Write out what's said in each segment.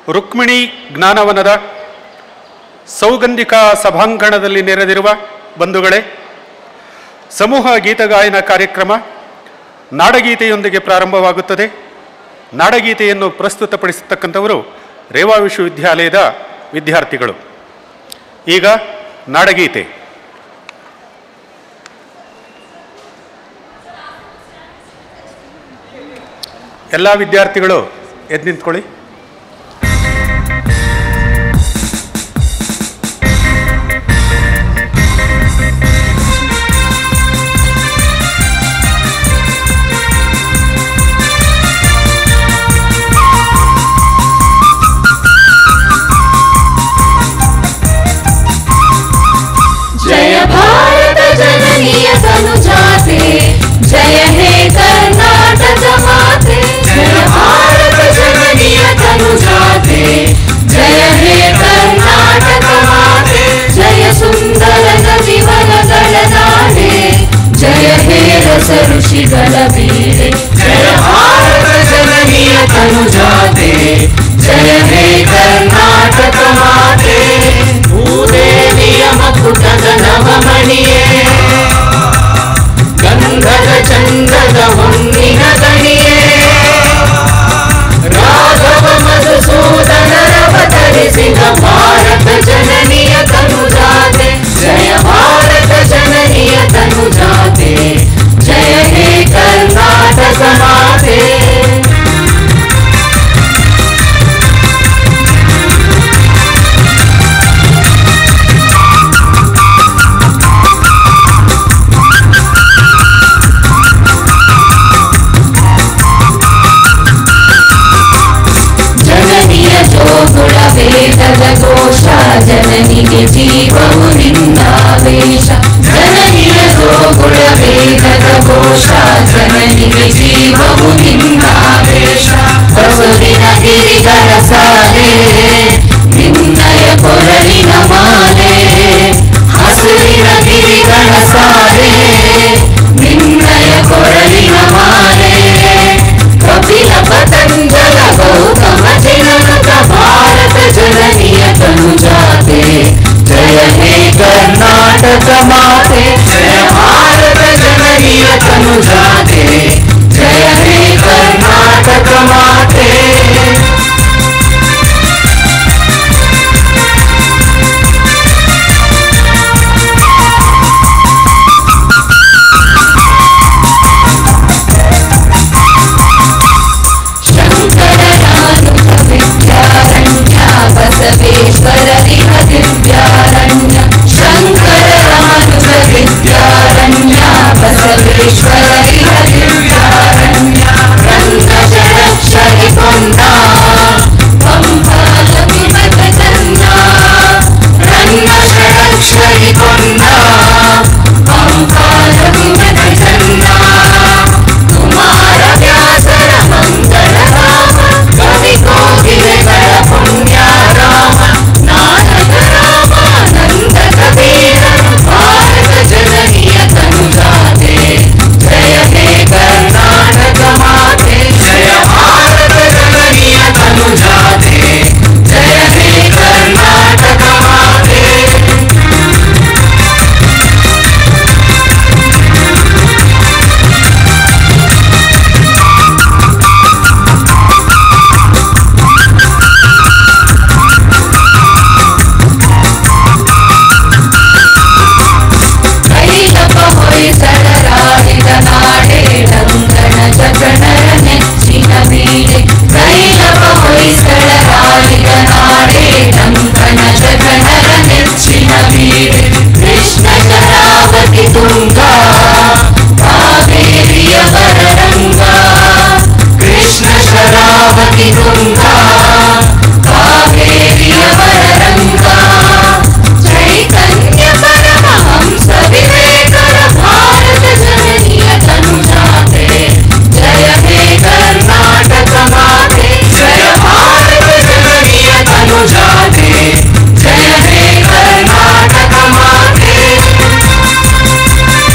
ರುಕ್ಮಿಣಿ ಜ್ಞಾನವನದ ಸೌಗಂಧಿಕ ಸಭಾಂಗಣದಲ್ಲಿ ನೆರೆದಿರುವ ಬಂಧುಗಳೇ ಸಮೂಹ ಗೀತಗಾಯನ ಕಾರ್ಯಕ್ರಮ ನಾಡಗೀತೆಯೊಂದಿಗೆ ಪ್ರಾರಂಭವಾಗುತ್ತದೆ ನಾಡಗೀತೆಯನ್ನು ಪ್ರಸ್ತುತಪಡಿಸತಕ್ಕಂಥವರು ರೇವಾ ವಿಶ್ವವಿದ್ಯಾಲಯದ ವಿದ್ಯಾರ್ಥಿಗಳು ಈಗ ನಾಡಗೀತೆ ಎಲ್ಲ ವಿದ್ಯಾರ್ಥಿಗಳು ಎದ್ದು ನಿಂತ್ಕೊಳ್ಳಿ जय भारत जननीय तनुजाते जय हे कर्नाटक माते जय भारत जननीय तनुजाते जय हे कर्नाटक माते जय सुंदर नदीवन गणनाडे जय हे रस ऋषिगल वीरे जय भारत जननीय तनुजाते जय हे कर्नाटक माते ಭೂದೇವಿಯ ಮಕುಟದ ನವಮಣಿಯೇ ಗಂಧದ ಚಂದದ ಹೊನ್ನಿನ ಗಣಿಯೇ ರಾಘವ ಮಧುಸೂದನರವತರಿಸಿದ ಭಾರತ ಜನನಿಯ ತನುಜಾತೆ ಜಯ ಭಾರತ ಜನನಿಯ ತನುಜಾತೆ ಜಯ ಹೇ ಕರ್ನಾಟಕ ಮಾತೆ ಜನನಿಯ ಜೋಗುಳ ವೇದದ ಘೋಷ ಜನನಿಗೆ ಜೀವವು ನಿಂದಾವೇಶ ಜನನಿಯ ಜೋಗುಳ ವೇದದ ಘೋಷ ಜನನಿಗೆ ಜೀವವು ನಿಂದಾವೇಶ ಬಸುವಿನ ಗಿರಿಗಳ ಸಾಲೆ ನಿನ್ನಯ ಕೊರಳಿನ ಮಾಲೆ ಹಸುರಿನ ಗಿರಿಗಳ ಸಾಲೆ ನಿನ್ನಯ ಕೊರಳಿನ ಮಾಲೆ ಕಪಿಲ ಪತಂಜಲ ಗೌತಮ ಜನಕ ಭಾರತ ಜನನಿಯ ತನುಜಾತೆ ಜಯ ಹೇ ಕರ್ನಾಟಕ ಮಾತೆ ಜಯ ಭಾರತ ಜನನಿಯ ತನುಜಾತೆ ಜಯ ಹೇ ಕರ್ನಾಟಕ ಮಾತೆ ಶಂಕರನಾನುತ ವಿದ್ಯಾರಣ್ಯ ಬಸವೇಶ್ವರ ದಿಹ ದಿವ್ಯಾರಣ್ಯ ಶಂಕರನಾನುತ ವಿದ್ಯಾರಣ್ಯ ಬಸವೇಶ್ವರ ದಿಹ ದಿವ್ಯಾರಣ್ಯ ರಂಗಶರಕ್ಷರಿ ಕೊಂಡ ಪಂಪಾಲಮಿಮತ ಚನ್ನ ರಂಗಶರಕ್ಷರಿ ಕೊಂಡ ಪಂಪಾಲಮಿಮತ ಚನ್ನ ಕುಮಾರ ವ್ಯಾಸರ ಮಂಗಳ ರಾಮ ಕವಿ ಕೋಗಿಲೆಗಳ ಪುಣ್ಯ ರಾಮ ನಾನಕ ರಾಮ ನಂದ ಕಬೀರ ಭಾರತ ಜನನಿಯ ತನುಜಾತೆ ಜಯ ಹೇ ಕರ್ನಾಟಕ ಮಾತೆ ಜಯ ಭಾರತ ಜನನಿಯ ತನುಜಾತೆ ಜಯ ಹೇ ಕರ್ನಾಟಕ ಮಾತೆ ಕೈಲಪ ಹೊಯ್ಸಳರಾಡಿದ ನಾಡೆ ರಂಗಣ ಜಗಣರ ನೆಚ್ಚಿನ ಬೀಡೆ ಕೈಲಪ ಹೊಯ್ಸಳರಾಡಿದ ನಾಡೆ ರಂಗಣ ಜಗಣರ ನೆಚ್ಚಿನ ಬೀಡೆ ಕೃಷ್ಣ ಶರಾವತಿ ತುಂಗ ಕಾವೇರಿಯ ಬರರಂಗ ಕೃಷ್ಣ ಶರಾವತಿ ತುಂಗ ಕಾವೇರಿಯ ಬರರಂಗ ಚೈತನ್ಯ ಪರಮಹಂಸ ವಿವೇಕರ ಭಾರತ ಜನನಿಯ ತನುಜಾತೆ ಜಯ ಹೇ ಕರ್ನಾಟಕ ಮಾತೆ ಜಯ ಭಾರತ ಜನನಿಯ ತನುಜಾತೆ ಜಯ ಹೇ ಕರ್ನಾಟಕ ಮಾತೆ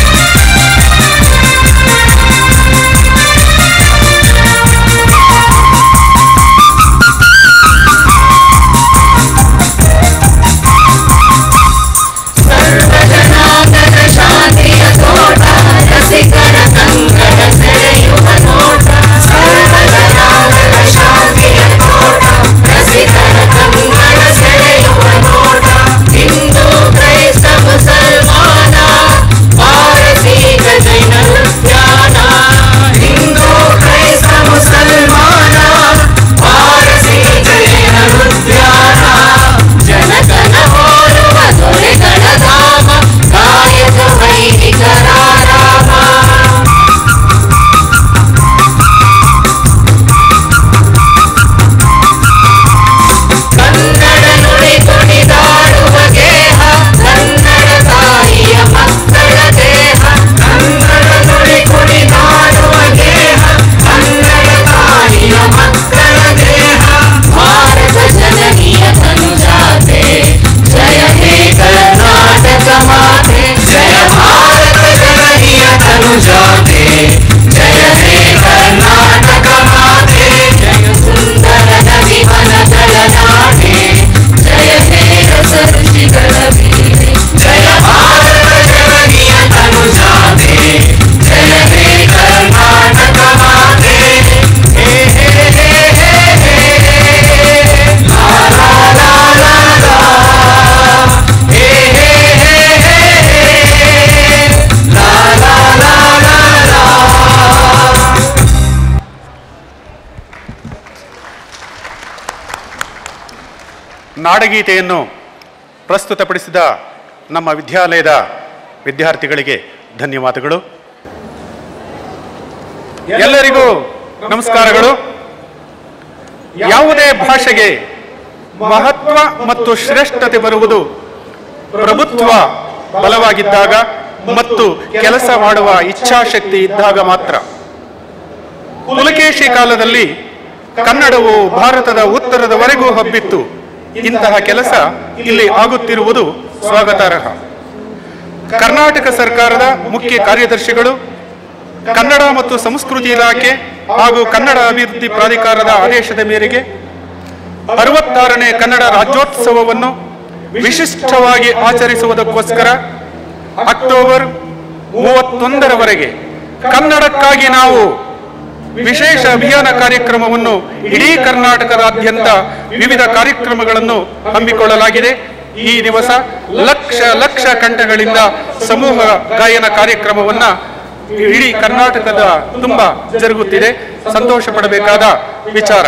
ನಾಡಗೀತೆಯನ್ನು ಪ್ರಸ್ತುತಪಡಿಸಿದ ನಮ್ಮ ವಿದ್ಯಾಲಯದ ವಿದ್ಯಾರ್ಥಿಗಳಿಗೆ ಧನ್ಯವಾದಗಳು ಎಲ್ಲರಿಗೂ ನಮಸ್ಕಾರಗಳು ಯಾವುದೇ ಭಾಷೆಗೆ ಮಹತ್ವ ಮತ್ತು ಶ್ರೇಷ್ಠತೆ ಬರುವುದು ಪ್ರಭುತ್ವ ಬಲವಾಗಿದ್ದಾಗ ಮತ್ತು ಕೆಲಸ ಮಾಡುವ ಇಚ್ಛಾಶಕ್ತಿ ಇದ್ದಾಗ ಮಾತ್ರ ಪುಲಕೇಶಿ ಕಾಲದಲ್ಲಿ ಕನ್ನಡವು ಭಾರತದ ಉತ್ತರದವರೆಗೂ ಹಬ್ಬಿತ್ತು ಇಂತಹ ಕೆಲಸ ಇಲ್ಲಿ ಆಗುತ್ತಿರುವುದು ಸ್ವಾಗತಾರ್ಹ ಕರ್ನಾಟಕ ಸರ್ಕಾರದ ಮುಖ್ಯ ಕಾರ್ಯದರ್ಶಿಗಳು ಕನ್ನಡ ಮತ್ತು ಸಂಸ್ಕೃತಿ ಇಲಾಖೆ ಹಾಗೂ ಕನ್ನಡ ಅಭಿವೃದ್ಧಿ ಪ್ರಾಧಿಕಾರದ ಆದೇಶದ ಮೇರೆಗೆ ಅರವತ್ತಾರನೇ ಕನ್ನಡ ರಾಜ್ಯೋತ್ಸವವನ್ನು ವಿಶಿಷ್ಟವಾಗಿ ಆಚರಿಸುವುದಕ್ಕೋಸ್ಕರ ಅಕ್ಟೋಬರ್ ಮೂವತ್ತೊಂದರವರೆಗೆ ಕನ್ನಡಕ್ಕಾಗಿ ನಾವು ವಿಶೇಷ ಅಭಿಯಾನ ಕಾರ್ಯಕ್ರಮವನ್ನು ಇಡೀ ಕರ್ನಾಟಕದಾದ್ಯಂತ ವಿವಿಧ ಕಾರ್ಯಕ್ರಮಗಳನ್ನು ಹಮ್ಮಿಕೊಳ್ಳಲಾಗಿದೆ ಈ ದಿವಸ ಲಕ್ಷ ಲಕ್ಷ ಕಂಠಗಳಿಂದ ಸಮೂಹ ಗಾಯನ ಕಾರ್ಯಕ್ರಮವನ್ನ ಇಡೀ ಕರ್ನಾಟಕದ ತುಂಬ ಜರುಗುತ್ತಿದೆ ಸಂತೋಷ ಪಡಬೇಕಾದ ವಿಚಾರ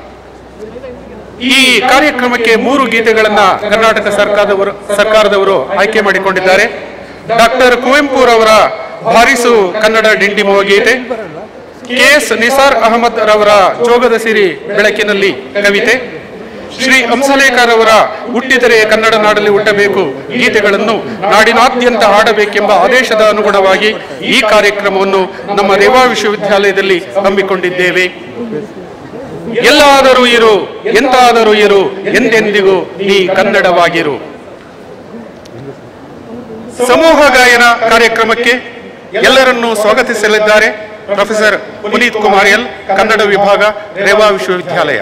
ಈ ಕಾರ್ಯಕ್ರಮಕ್ಕೆ ಮೂರು ಗೀತೆಗಳನ್ನ ಕರ್ನಾಟಕ ಸರ್ಕಾರದವರು ಸರ್ಕಾರದವರು ಆಯ್ಕೆ ಮಾಡಿಕೊಂಡಿದ್ದಾರೆ ಡಾಕ್ಟರ್ ಕುವೆಂಪುರವರ ಬಾರಿಸು ಕನ್ನಡ ಡಿಂಡಿಮುವ ಗೀತೆ ಕೆ ಎಸ್ ನಿಸಾರ್ ಅಹಮದ್ ರವರ ಜೋಗದ ಸಿರಿ ಬೆಳಕಿನಲ್ಲಿ ಕವಿತೆ ಶ್ರೀ ಹಂಸಲೇಖರ್ ಅವರ ಹುಟ್ಟಿದರೆ ಕನ್ನಡ ನಾಡಲ್ಲಿ ಹುಟ್ಟಬೇಕು ಗೀತೆಗಳನ್ನು ನಾಡಿನಾದ್ಯಂತ ಹಾಡಬೇಕೆಂಬ ಆದೇಶದ ಅನುಗುಣವಾಗಿ ಈ ಕಾರ್ಯಕ್ರಮವನ್ನು ನಮ್ಮ ರೇವಾ ವಿಶ್ವವಿದ್ಯಾಲಯದಲ್ಲಿ ಹಮ್ಮಿಕೊಂಡಿದ್ದೇವೆ ಎಲ್ಲಾದರೂ ಇರು ಎಂತಾದರೂ ಇರು ಎಂದೆಂದಿಗೂ ನೀ ಕನ್ನಡವಾಗಿರು ಸಮೂಹ ಗಾಯನ ಕಾರ್ಯಕ್ರಮಕ್ಕೆ ಎಲ್ಲರನ್ನೂ ಸ್ವಾಗತಿಸಲಿದ್ದಾರೆ ಪ್ರೊಫೆಸರ್ ಪುನೀತ್ ಕುಮಾರ್ ಎಲ್ ಕನ್ನಡ ವಿಭಾಗ ರೇವಾ ವಿಶ್ವವಿದ್ಯಾಲಯ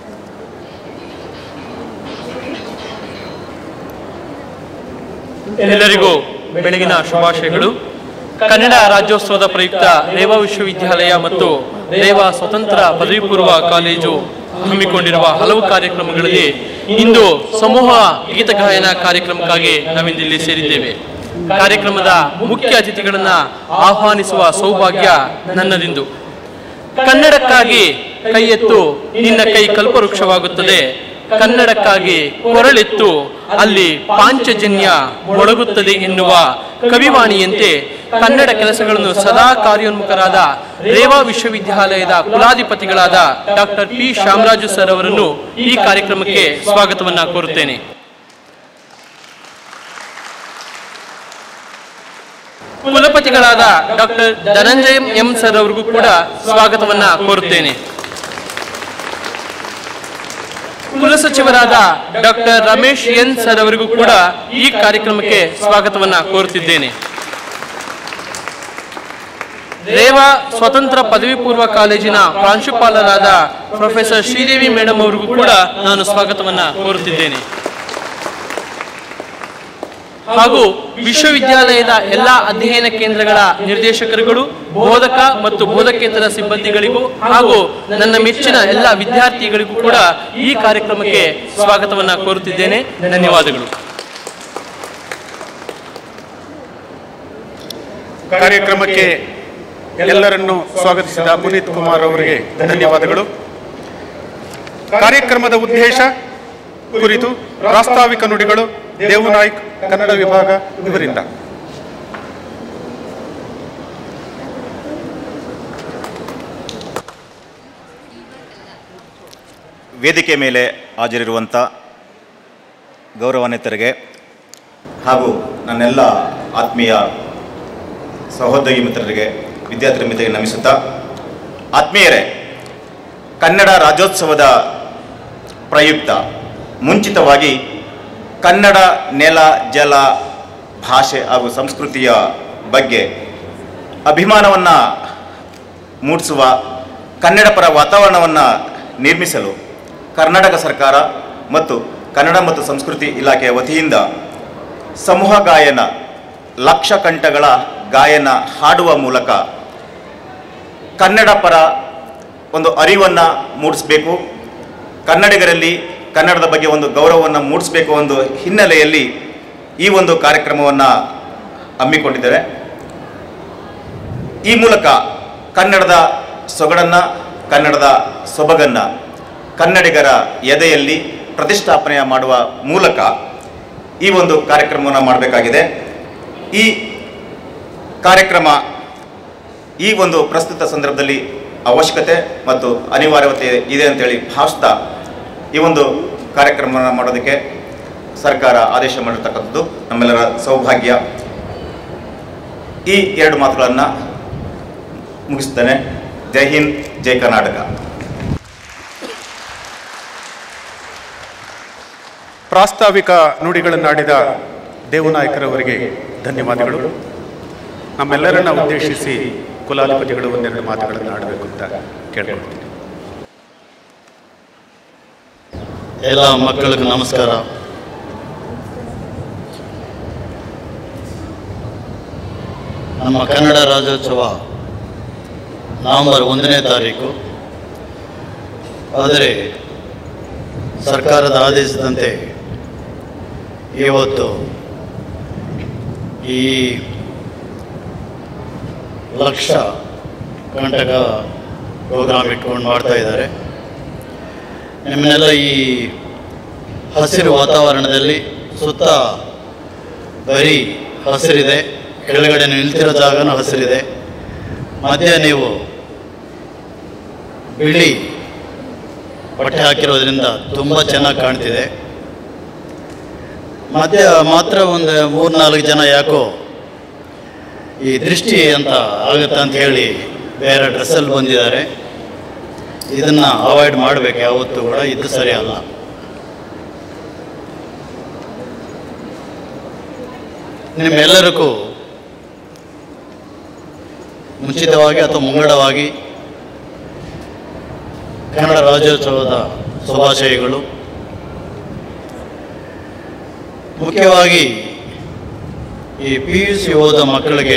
ಎಲ್ಲರಿಗೂ ಬೆಳಗಿನ ಶುಭಾಶಯಗಳು ಕನ್ನಡ ರಾಜ್ಯೋತ್ಸವದ ಪ್ರಯುಕ್ತ ರೇವಾ ವಿಶ್ವವಿದ್ಯಾಲಯ ಮತ್ತು ರೇವಾ ಸ್ವತಂತ್ರ ಪದವಿ ಪೂರ್ವ ಕಾಲೇಜು ಹಮ್ಮಿಕೊಂಡಿರುವ ಹಲವು ಕಾರ್ಯಕ್ರಮಗಳಲ್ಲಿ ಇಂದು ಸಮೂಹ ಗೀತಗಾಯನ ಕಾರ್ಯಕ್ರಮಕ್ಕಾಗಿ ನಾವಿಂದಿಲ್ಲಿ ಸೇರಿದ್ದೇವೆ ಕಾರ್ಯಕ್ರಮದ ಮುಖ್ಯ ಅತಿಥಿಗಳನ್ನ ಆಹ್ವಾನಿಸುವ ಸೌಭಾಗ್ಯ ನನ್ನದಿಂದು ಕನ್ನಡಕ್ಕಾಗಿ ಕೈ ಎತ್ತು ನಿನ್ನ ಕೈ ಕಲ್ಪವೃಕ್ಷವಾಗುತ್ತದೆ ಕನ್ನಡಕ್ಕಾಗಿ ಕೊರಳೆತ್ತು ಅಲ್ಲಿ ಪಾಂಚಜನ್ಯ ಮೊಳಗುತ್ತದೆ ಎನ್ನುವ ಕವಿವಾಣಿಯಂತೆ ಕನ್ನಡ ಕೆಲಸಗಳನ್ನು ಸದಾ ಕಾರ್ಯೋನ್ಮುಖರಾದ ರೇವಾ ವಿಶ್ವವಿದ್ಯಾಲಯದ ಕುಲಾಧಿಪತಿಗಳಾದ ಡಾಕ್ಟರ್ ಪಿ ಶಾಮರಾಜು ಸರ್ ಅವರನ್ನು ಈ ಕಾರ್ಯಕ್ರಮಕ್ಕೆ ಸ್ವಾಗತವನ್ನ ಕೋರುತ್ತೇನೆ ಕುಲಪತಿಗಳಾದ ಡಾಕ್ಟರ್ ಧನಂಜಯ ಎಂ ಸರ್ ಅವರಿಗೂ ಕೂಡ ಸ್ವಾಗತವನ್ನ ಕೋರುತ್ತೇನೆ ಕುಲಸಚಿವರಾದ ಡಾಕ್ಟರ್ ರಮೇಶ್ ಎನ್ ಸರ್ ಅವರಿಗೂ ಕೂಡ ಈ ಕಾರ್ಯಕ್ರಮಕ್ಕೆ ಸ್ವಾಗತವನ್ನ ಕೋರುತ್ತಿದ್ದೇನೆ ರೇವಾ ಸ್ವತಂತ್ರ ಪದವಿ ಪೂರ್ವ ಕಾಲೇಜಿನ ಪ್ರಾಂಶುಪಾಲರಾದ ಪ್ರೊಫೆಸರ್ ಶ್ರೀದೇವಿ ಮೇಡಮ್ ಅವರಿಗೂ ಕೂಡ ನಾನು ಸ್ವಾಗತವನ್ನ ಕೋರುತ್ತಿದ್ದೇನೆ ಹಾಗೂ ವಿಶ್ವವಿದ್ಯಾಲಯದ ಎಲ್ಲ ಅಧ್ಯಯನ ಕೇಂದ್ರಗಳ ನಿರ್ದೇಶಕರುಗಳು ಬೋಧಕ ಮತ್ತು ಬೋಧಕೇತರ ಸಿಬ್ಬಂದಿಗಳಿಗೂ ಹಾಗೂ ನನ್ನ ಮೆಚ್ಚಿನ ಎಲ್ಲ ವಿದ್ಯಾರ್ಥಿಗಳಿಗೂ ಕೂಡ ಈ ಕಾರ್ಯಕ್ರಮಕ್ಕೆ ಸ್ವಾಗತವನ್ನ ಕೋರುತ್ತಿದ್ದೇನೆ ಧನ್ಯವಾದಗಳು ಕಾರ್ಯಕ್ರಮಕ್ಕೆ ಎಲ್ಲರನ್ನೂ ಸ್ವಾಗತಿಸಿದ ಪುನೀತ್ ಕುಮಾರ್ ಅವರಿಗೆ ಧನ್ಯವಾದಗಳು ಕಾರ್ಯಕ್ರಮದ ಉದ್ದೇಶ ಕುರಿತು ಪ್ರಾಸ್ತಾವಿಕ ನುಡಿಗಳು ದೇವು ನಾಯ್ಕ್ ಕನ್ನಡ ವಿಭಾಗ ಇವರಿಂದ ವೇದಿಕೆ ಮೇಲೆ ಹಾಜರಿರುವಂಥ ಗೌರವಾನ್ವಿತರಿಗೆ ಹಾಗೂ ನನ್ನೆಲ್ಲ ಆತ್ಮೀಯ ಸಹೋದ್ಯೋಗಿ ಮಿತ್ರರಿಗೆ ವಿದ್ಯಾರ್ಥಿ ಮಿತ್ರರಿಗೆ ನಮಿಸುತ್ತಾ ಆತ್ಮೀಯರೇ ಕನ್ನಡ ರಾಜ್ಯೋತ್ಸವದ ಪ್ರಯುಕ್ತ ಮುಂಚಿತವಾಗಿ ಕನ್ನಡ ನೆಲ ಜಲ ಭಾಷೆ ಹಾಗೂ ಸಂಸ್ಕೃತಿಯ ಬಗ್ಗೆ ಅಭಿಮಾನವನ್ನು ಮೂಡಿಸುವ ಕನ್ನಡ ಪರ ವಾತಾವರಣವನ್ನು ನಿರ್ಮಿಸಲು ಕರ್ನಾಟಕ ಸರ್ಕಾರ ಮತ್ತು ಕನ್ನಡ ಮತ್ತು ಸಂಸ್ಕೃತಿ ಇಲಾಖೆಯ ವತಿಯಿಂದ ಸಮೂಹ ಗಾಯನ ಲಕ್ಷ ಕಂಠಗಳ ಗಾಯನ ಹಾಡುವ ಮೂಲಕ ಕನ್ನಡ ಪರ ಒಂದು ಅರಿವನ್ನು ಮೂಡಿಸಬೇಕು ಕನ್ನಡಿಗರಲ್ಲಿ ಕನ್ನಡದ ಬಗ್ಗೆ ಒಂದು ಗೌರವವನ್ನು ಮೂಡಿಸಬೇಕು ಒಂದು ಹಿನ್ನೆಲೆಯಲ್ಲಿ ಈ ಒಂದು ಕಾರ್ಯಕ್ರಮವನ್ನು ಹಮ್ಮಿಕೊಂಡಿದ್ದೇವೆ ಈ ಮೂಲಕ ಕನ್ನಡದ ಸೊಗಡನ್ನು ಕನ್ನಡದ ಸೊಬಗನ್ನು ಕನ್ನಡಿಗರ ಎದೆಯಲ್ಲಿ ಪ್ರತಿಷ್ಠಾಪನೆಯ ಮಾಡುವ ಮೂಲಕ ಈ ಒಂದು ಕಾರ್ಯಕ್ರಮವನ್ನು ಮಾಡಬೇಕಾಗಿದೆ ಈ ಕಾರ್ಯಕ್ರಮ ಈ ಒಂದು ಪ್ರಸ್ತುತ ಸಂದರ್ಭದಲ್ಲಿ ಅವಶ್ಯಕತೆ ಮತ್ತು ಅನಿವಾರ್ಯತೆ ಇದೆ ಅಂತೇಳಿ ಭಾವಿಸ್ತಾ ಈ ಒಂದು ಕಾರ್ಯಕ್ರಮವನ್ನು ಮಾಡೋದಕ್ಕೆ ಸರ್ಕಾರ ಆದೇಶ ಮಾಡಿರ್ತಕ್ಕಂಥದ್ದು ನಮ್ಮೆಲ್ಲರ ಸೌಭಾಗ್ಯ ಈ ಎರಡು ಮಾತುಗಳನ್ನು ಮುಗಿಸ್ತೇನೆ ಜೈ ಹಿಂದ್ ಜೈ ಕರ್ನಾಟಕ ಪ್ರಾಸ್ತಾವಿಕ ನುಡಿಗಳನ್ನಾಡಿದ ದೇವನಾಯಕರವರಿಗೆ ಧನ್ಯವಾದಗಳು ನಮ್ಮೆಲ್ಲರನ್ನ ಉದ್ದೇಶಿಸಿ ಕುಲಾಧಿಪತಿಗಳು ಒಂದೆರಡು ಮಾತುಗಳನ್ನು ಆಡಬೇಕು ಅಂತ ಕೇಳ್ಕೊಳ್ತೀನಿ ಎಲ್ಲ ಮಕ್ಕಳಿಗೂ ನಮಸ್ಕಾರ ನಮ್ಮ ಕನ್ನಡ ರಾಜ್ಯೋತ್ಸವ ನವೆಂಬರ್ ಒಂದನೇ ತಾರೀಕು ಆದರೆ ಸರ್ಕಾರದ ಆದೇಶದಂತೆ ಇವತ್ತು ಈ ಲಕ್ಷ ಕಂಟಕ ಪ್ರೋಗ್ರಾಮ್ ಇಟ್ಕೊಂಡು ಮಾಡ್ತಾ ಇದ್ದಾರೆ ನಿಮ್ಮನ್ನೆಲ್ಲ ಈ ಹಸಿರು ವಾತಾವರಣದಲ್ಲಿ ಸುತ್ತ ಬರೀ ಹಸಿರಿದೆ ಕೆಳಗಡೆ ನೀವು ನಿಲ್ತಿರೋ ಜಾಗನೂ ಹಸಿರಿದೆ ಮಧ್ಯ ನೀವು ಬಿಳಿ ಬಟ್ಟೆ ಹಾಕಿರೋದ್ರಿಂದ ತುಂಬ ಚೆನ್ನಾಗಿ ಕಾಣ್ತಿದೆ ಮಧ್ಯ ಮಾತ್ರ ಒಂದು ಮೂರ್ನಾಲ್ಕು ಜನ ಯಾಕೋ ಈ ದೃಷ್ಟಿ ಅಂತ ಆಗುತ್ತೆ ಅಂತ ಹೇಳಿ ಬೇರೆ ಡ್ರೆಸ್ಸಲ್ಲಿ ಬಂದಿದ್ದಾರೆ ಇದನ್ನು ಅವಾಯ್ಡ್ ಮಾಡಬೇಕು ಯಾವತ್ತೂ ಕೂಡ ಇದು ಸರಿ ಅಲ್ಲ ನಿಮ್ಮೆಲ್ಲರಿಗೂ ಮುಂಚಿತವಾಗಿ ಅಥವಾ ಮುಂಗಡವಾಗಿ ಕನ್ನಡ ರಾಜ್ಯೋತ್ಸವದ ಶುಭಾಶಯಗಳು ಮುಖ್ಯವಾಗಿ ಈ ಪಿ ಯು ಸಿ ಓದ ಮಕ್ಕಳಿಗೆ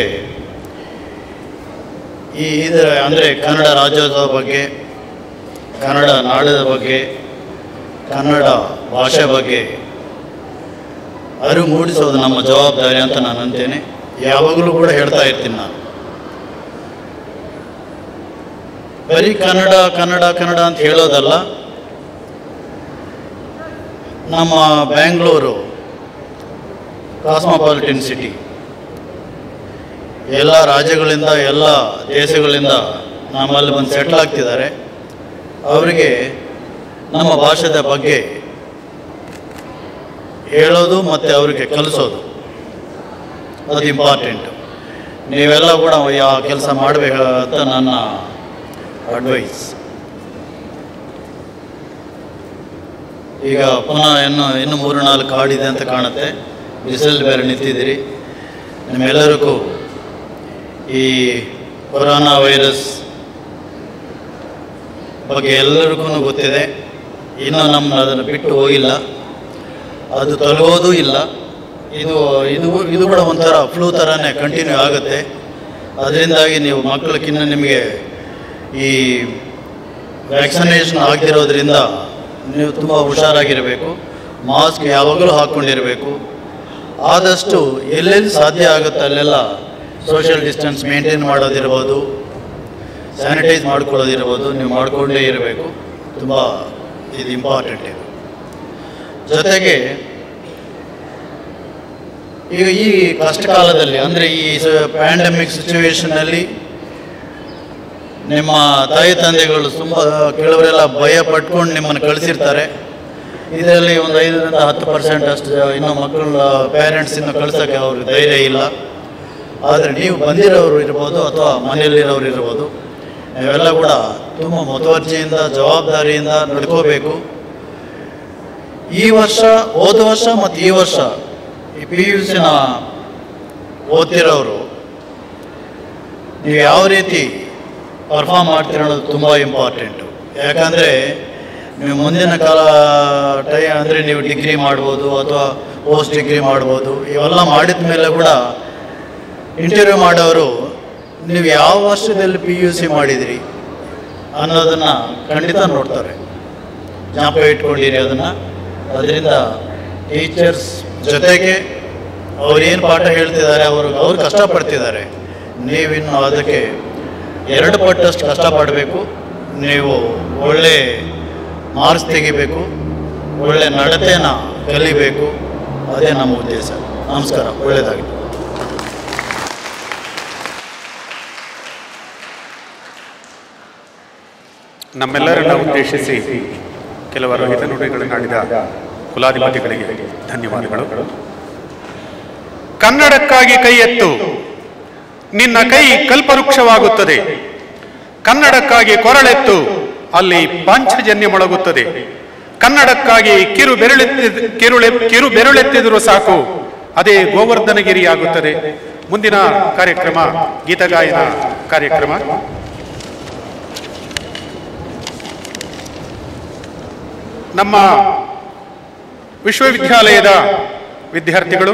ಈ ಇದರ ಅಂದರೆ ಕನ್ನಡ ರಾಜ್ಯೋತ್ಸವ ಬಗ್ಗೆ ಕನ್ನಡ ನಾಡದ ಬಗ್ಗೆ ಕನ್ನಡ ಭಾಷೆ ಬಗ್ಗೆ ಅರಿವು ಮೂಡಿಸೋದು ನಮ್ಮ ಜವಾಬ್ದಾರಿ ಅಂತ ನಾನು ಅಂತೇನೆ ಯಾವಾಗಲೂ ಕೂಡ ಹೇಳ್ತಾ ಇರ್ತೀನಿ ನಾನು ಬರೀ ಕನ್ನಡ ಕನ್ನಡ ಕನ್ನಡ ಅಂತ ಹೇಳೋದಲ್ಲ ನಮ್ಮ ಬ್ಯಾಂಗ್ಳೂರು ಕಾಸ್ಮೋಪಾಲಿಟನ್ ಸಿಟಿ ಎಲ್ಲ ರಾಜ್ಯಗಳಿಂದ ಎಲ್ಲ ದೇಶಗಳಿಂದ ನಮ್ಮಲ್ಲಿ ಬಂದು ಸೆಟ್ಲ್ ಆಗ್ತಿದ್ದಾರೆ ಅವರಿಗೆ ನಮ್ಮ ಭಾಷೆದ ಬಗ್ಗೆ ಹೇಳೋದು ಮತ್ತು ಅವರಿಗೆ ಕಲಿಸೋದು ಅದು ಇಂಪಾರ್ಟೆಂಟು ನೀವೆಲ್ಲ ಕೂಡ ಯಾವ ಕೆಲಸ ಮಾಡಬೇಕಂತ ನನ್ನ ಅಡ್ವೈಸ್ ಈಗ ಪುನಃ ಇನ್ನು ಇನ್ನು ಮೂರು ನಾಲ್ಕು ಹಾಡಿದೆ ಅಂತ ಕಾಣುತ್ತೆ ಬಿಸಿಲು ಬೇರೆ ನಿಂತಿದ್ದೀರಿ ನಿಮ್ಮೆಲ್ಲರಿಗೂ ಈ ಕೊರೋನಾ ವೈರಸ್ ಬಗ್ಗೆ ಎಲ್ಲರಿಗೂ ಗೊತ್ತಿದೆ ಇನ್ನೂ ನಮ್ಮ ಅದನ್ನು ಬಿಟ್ಟು ಹೋಗಿಲ್ಲ ಅದು ತೊಲಗೋದೂ ಇಲ್ಲ ಇದು ಇದು ಇದು ಕೂಡ ಒಂಥರ ಫ್ಲೂ ಥರನೇ ಕಂಟಿನ್ಯೂ ಆಗುತ್ತೆ ಅದರಿಂದಾಗಿ ನೀವು ಮಕ್ಕಳಕ್ಕಿನ್ನ ನಿಮಗೆ ಈ ವ್ಯಾಕ್ಸಿನೇಷನ್ ಆಗದಿರೋದ್ರಿಂದ ನೀವು ತುಂಬ ಹುಷಾರಾಗಿರಬೇಕು ಮಾಸ್ಕ್ ಯಾವಾಗಲೂ ಹಾಕ್ಕೊಂಡಿರಬೇಕು ಆದಷ್ಟು ಎಲ್ಲೆಲ್ಲಿ ಸಾಧ್ಯ ಆಗುತ್ತೆ ಅಲ್ಲೆಲ್ಲ ಸೋಷಿಯಲ್ ಡಿಸ್ಟೆನ್ಸ್ ಮೇಂಟೈನ್ ಮಾಡೋದಿರ್ಬೋದು ಸ್ಯಾನಿಟೈಸ್ ಮಾಡ್ಕೊಳ್ಳೋದಿರ್ಬೋದು ನೀವು ಮಾಡಿಕೊಂಡೇ ಇರಬೇಕು ತುಂಬ ಇದು ಇಂಪಾರ್ಟೆಂಟ್ ಇದು ಜೊತೆಗೆ ಈಗ ಈ ಕಷ್ಟ ಕಾಲದಲ್ಲಿ ಅಂದರೆ ಈ ಪ್ಯಾಂಡಮಿಕ್ ಸಿಚುವೇಶನಲ್ಲಿ ನಿಮ್ಮ ತಾಯಿ ತಂದೆಗಳು ತುಂಬ ಕೆಲವರೆಲ್ಲ ಭಯ ಪಟ್ಕೊಂಡು ನಿಮ್ಮನ್ನು ಕಳಿಸಿರ್ತಾರೆ ಇದರಲ್ಲಿ ಒಂದು ಐದರಿಂದ ಹತ್ತು ಪರ್ಸೆಂಟ್ ಅಷ್ಟು ಇನ್ನೂ ಮಕ್ಕಳ ಪೇರೆಂಟ್ಸ್ ಇನ್ನು ಕಳ್ಸೋಕ್ಕೆ ಅವ್ರಿಗೆ ಧೈರ್ಯ ಇಲ್ಲ ಆದರೆ ನೀವು ಬಂದಿರೋರು ಇರ್ಬೋದು ಅಥವಾ ಮನೆಯಲ್ಲಿರೋರು ಇರ್ಬೋದು ನೀವೆಲ್ಲ ಕೂಡ ತುಂಬ ಮುತುವರ್ಜಿಯಿಂದ ಜವಾಬ್ದಾರಿಯಿಂದ ನಡ್ಕೋಬೇಕು ಈ ವರ್ಷ ಹೋದ ವರ್ಷ ಮತ್ತು ಈ ವರ್ಷ ಈ ಪಿ ಯು ಸಿನ ಓದ್ತಿರೋರು ನೀವು ಯಾವ ರೀತಿ ಪರ್ಫಾರ್ಮ್ ಮಾಡ್ತೀರ ಅನ್ನೋದು ತುಂಬ ಇಂಪಾರ್ಟೆಂಟು ಯಾಕಂದರೆ ನೀವು ಮುಂದಿನ ಕಾಲ ಟೈ ಅಂದರೆ ನೀವು ಡಿಗ್ರಿ ಮಾಡ್ಬೋದು ಅಥವಾ ಪೋಸ್ಟ್ ಡಿಗ್ರಿ ಮಾಡ್ಬೋದು ಇವೆಲ್ಲ ಮಾಡಿದ ಮೇಲೆ ಕೂಡ ಇಂಟರ್ವ್ಯೂ ಮಾಡೋರು ನೀವು ಯಾವ ವರ್ಷದಲ್ಲಿ ಪಿ ಯು ಸಿ ಮಾಡಿದಿರಿ ಅನ್ನೋದನ್ನು ಖಂಡಿತ ನೋಡ್ತಾರೆ ಜ್ಞಾಪಕ ಇಟ್ಕೊಂಡಿರಿ ಅದನ್ನು ಅದರಿಂದ ಟೀಚರ್ಸ್ ಜೊತೆಗೆ ಅವ್ರು ಏನು ಪಾಠ ಹೇಳ್ತಿದ್ದಾರೆ ಅವರು ಅವ್ರು ಕಷ್ಟಪಡ್ತಿದ್ದಾರೆ ನೀವಿನ್ನು ಅದಕ್ಕೆ ಎರಡು ಪಟ್ಟಷ್ಟು ಕಷ್ಟಪಡಬೇಕು ನೀವು ಒಳ್ಳೆ ಮಾರ್ಕ್ಸ್ ತೆಗಿಬೇಕು ಒಳ್ಳೆ ನಡತೆನ ಕಲಿಬೇಕು ಅದೇ ನಮ್ಮ ಉದ್ದೇಶ ನಮಸ್ಕಾರ ಒಳ್ಳೆಯದಾಗಲಿ ನಮ್ಮೆಲ್ಲರನ್ನ ಉದ್ದೇಶಿಸಿ ಕೆಲವರು ಹಿತನುಡಿಗಳನ್ನಾಡಿದ ಕುಲಾಧಿಪತಿಗಳಿಗೆ ಧನ್ಯವಾದಗಳು ಕನ್ನಡಕ್ಕಾಗಿ ಕೈ ಎತ್ತು ನಿನ್ನ ಕೈ ಕಲ್ಪವೃಕ್ಷವಾಗುತ್ತದೆ ಕನ್ನಡಕ್ಕಾಗಿ ಕೊರಳೆತ್ತು ಅಲ್ಲಿ ಪಾಂಚಜನ್ಯ ಮೊಳಗುತ್ತದೆ ಕನ್ನಡಕ್ಕಾಗಿ ಕಿರು ಬೆರಳೆತ್ತಿ ಕಿರುಳೆ ಕಿರು ಬೆರಳೆತ್ತಿದರೂ ಸಾಕು ಅದೇ ಗೋವರ್ಧನಗಿರಿಯಾಗುತ್ತದೆ ಮುಂದಿನ ಕಾರ್ಯಕ್ರಮ ಗೀತಗಾಯನ ಕಾರ್ಯಕ್ರಮ ನಮ್ಮ ವಿಶ್ವವಿದ್ಯಾಲಯದ ವಿದ್ಯಾರ್ಥಿಗಳು